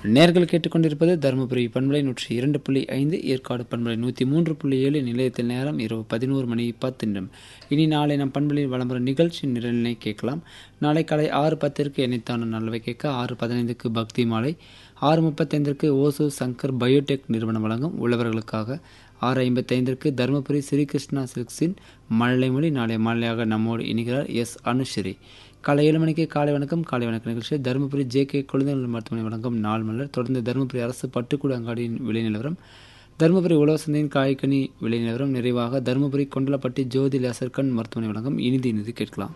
நேர்கள் கேட்டுக்கொண்டிருப்பது தருமபுரி பண்பலை நூற்றி இரண்டு புள்ளி ஐந்து ஏற்காடு பண்பலை நூற்றி மூன்று புள்ளி ஏழு நிலையத்தில் நேரம் இரவு பதினோரு மணி பத்து நிமிடம் இனி நாளை நம் பண்பலையில் வளம்புற நிகழ்ச்சி நிரலினை கேட்கலாம் நாளை காலை ஆறு பத்திற்கு எண்ணித்தான நல்லவை கேட்க ஆறு பதினைந்துக்கு பக்தி மாலை ஆறு முப்பத்தைந்திற்கு ஓசு சங்கர் பயோடெக் நிறுவனம் வழங்கும் உழவர்களுக்காக ஆறு ஐம்பத்தைந்திற்கு தருமபுரி ஸ்ரீகிருஷ்ணா சில்க்ஸின் மழலைமொழி நாளை மாலையாக நம்மோடு இணைகிறார் எஸ் அனுஸ்ரீ காலை ஏழு மணிக்கு காலை வணக்கம் காலை வணக்க நிகழ்ச்சி தருமபுரி ஜே கே குழந்தைகள் மருத்துவமனை வழங்கும் நாள் மலர் தொடர்ந்து தருமபுரி அரசு பட்டுக்கூட அங்காடியின் விலை நிலவரம் தருமபுரி உழவர் சந்தையின் காய்கனி விலை நிலவரம் நிறைவாக தருமபுரி கொண்டலப்பட்டி ஜோதி லேசர்கண் மருத்துவமனை வழங்கும் இனிதி இனிதி கேட்கலாம்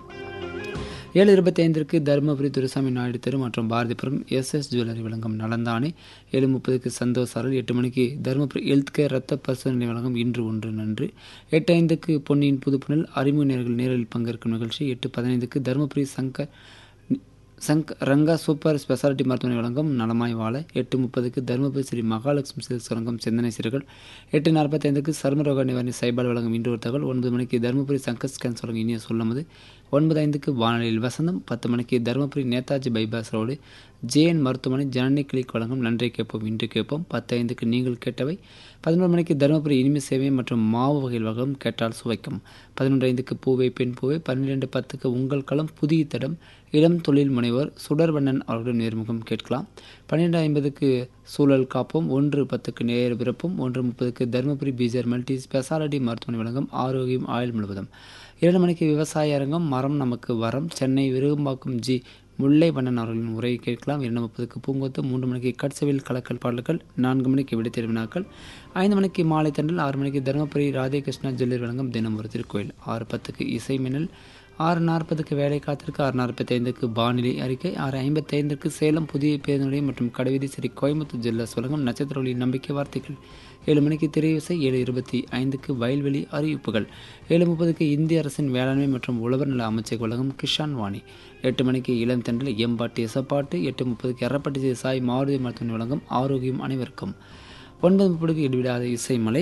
ஏழு இருபத்தி ஐந்திற்கு தருமபுரி துரைசாமி நாயுடு தெரு மற்றும் பாரதிபுரம் எஸ் எஸ் ஜுவல்லரி வழங்கும் நலந்தானே ஏழு முப்பதுக்கு சந்தோஷ் அருள் எட்டு மணிக்கு தருமபுரி ஹெல்த் கேர் ரத்த பரிசோதனை வழங்கும் இன்று ஒன்று நன்று எட்டு ஐந்துக்கு பொன்னியின் புதுப்புணல் அறிமுக நேர்கள் நேரில் பங்கேற்கும் நிகழ்ச்சி எட்டு பதினைந்துக்கு தருமபுரி சங்கர் சங்க் ரங்கா சூப்பர் ஸ்பெஷாலிட்டி மருத்துவமனை வழங்கும் நலமாய் வாழ எட்டு முப்பதுக்கு தருமபுரி ஸ்ரீ மகாலட்சுமி சில்க்ஸ் வழங்கும் சிந்தனை சிறுகள் எட்டு நாற்பத்தைந்துக்கு சர்மரோக நிவாரணி சைபால் வழங்கும் இன்று ஒரு தகவல் ஒன்பது மணிக்கு தருமபுரி சங்கர் ஸ்கேன்ஸ் வழங்கும் இனிய சொல்லமது ஒன்பது ஐந்துக்கு வானொலியில் வசந்தம் பத்து மணிக்கு Dharmapuri Netaji bypass road JN மருத்துவமனை ஜனனி கிளிக் வழங்கும் நன்றி கேட்போம் இன்று கேட்போம் பத்து ஐந்துக்கு நீங்கள் கேட்டவை பதினொரு மணிக்கு தருமபுரி இனிமை சேவை மற்றும் மாவு வகையில் வழங்கும் கேட்டால் சுவைக்கும் பதினொன்று ஐந்துக்கு பூவை பெண் பூவை பன்னிரெண்டு பத்துக்கு உங்கள் களம் புதிய தடம் இளம் தொழில் முனைவர் சுடர்வண்ணன் அவர்களின் நேர்முகம் கேட்கலாம் பன்னிரெண்டு ஐம்பதுக்கு சூழல் காப்போம் ஒன்று பத்துக்கு நேர் பிறப்பும் ஒன்று முப்பதுக்கு தருமபுரி பீஜர் மல்டி ஸ்பெஷாலிட்டி மருத்துவமனை வழங்கும் ஆரோக்கியம் ஆயுள் முழுவதும் இரண்டு மணிக்கு விவசாய அரங்கம் மரம் நமக்கு வரம் சென்னை விருகம்பாக்கம் ஜி முல்லை வண்ணன் அவர்களின் உரையை கேட்கலாம் இரண்டு முப்பதுக்கு பூங்கொத்து மூன்று மணிக்கு கட்சவில் கலக்கல் பாடல்கள் நான்கு மணிக்கு விடைத்தேர்வு வினாக்கள் ஐந்து மணிக்கு மாலை தண்டல் ஆறு மணிக்கு தருமபுரி ராதேகிருஷ்ணா ஜுவல்லர் வழங்கும் தினம் ஒரு திருக்கோயில் ஆறு பத்துக்கு இசை மின்னல் ஆறு நாற்பதுக்கு வேலை காத்திருக்கு ஆறு நாற்பத்தைந்துக்கு வானிலை அறிக்கை ஆறு ஐம்பத்தைந்துக்கு சேலம் புதிய பேருந்து நிலையம் மற்றும் கடைவீதி ஸ்ரீ கோயம்புத்தூர் ஜுவல்லர்ஸ் வழங்கும் நட்சத்திர ஒளி நம்பிக்கை வார்த்தைகள் ஏழு மணிக்கு திரையிசை ஏழு இருபத்தி ஐந்துக்கு வயல்வெளி அறிவிப்புகள் ஏழு முப்பதுக்கு இந்திய அரசின் வேளாண்மை மற்றும் உழவர் நல அமைச்சக வழங்கும் கிஷான் வாணி எட்டு மணிக்கு இளம் தென்றல் எம்பாட்டு எசப்பாட்டு எட்டு முப்பதுக்கு எரப்பட்டி சாய் மாருதி மருத்துவமனை வழங்கும் ஆரோக்கியம் அனைவருக்கும் ஒன்பது முப்பதுக்கு இடைவிடாத இசைமலை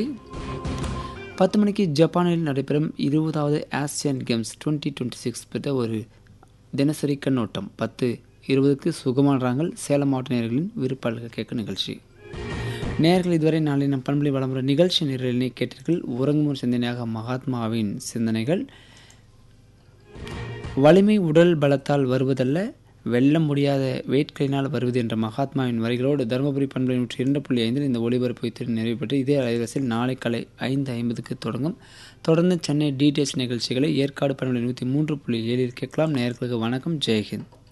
பத்து மணிக்கு ஜப்பானில் நடைபெறும் இருபதாவது Asian Games twenty twenty six பற்றி ஒரு தினசரி கண்ணோட்டம் பத்து இருபதுக்கு சுகமானறாங்கள் சேலம் மாவட்ட நேர்களின் விருப்பாளர்கள் கேட்கும் நிகழ்ச்சி நேர்கள் இதுவரை நாளை நம் பண்பலை வளமுறை நிகழ்ச்சி நிரலினை கேட்டீர்கள் உறங்குமுன் சிந்தனையாக மகாத்மாவின் சிந்தனைகள் வலிமை உடல் பலத்தால் வருவதல்ல வெல்ல முடியாத வேட்கையினால் வருவது என்ற மகாத்மாவின் வரிகளோடு தருமபுரி பண்பலை நூற்றி இரண்டு புள்ளி ஐந்தில் இந்த ஒளிபரப்பு வைத்து நிறைவு பெற்று இதே அலைவரிசையில் நாளை காலை ஐந்து ஐம்பதுக்கு தொடங்கும் தொடர்ந்து சென்னை டிடிஎச் நிகழ்ச்சிகளை ஏற்காடு பண்பலை நூற்றி மூன்று புள்ளி ஏழில் கேட்கலாம் நேர்களுக்கு வணக்கம் ஜெயஹிந்த்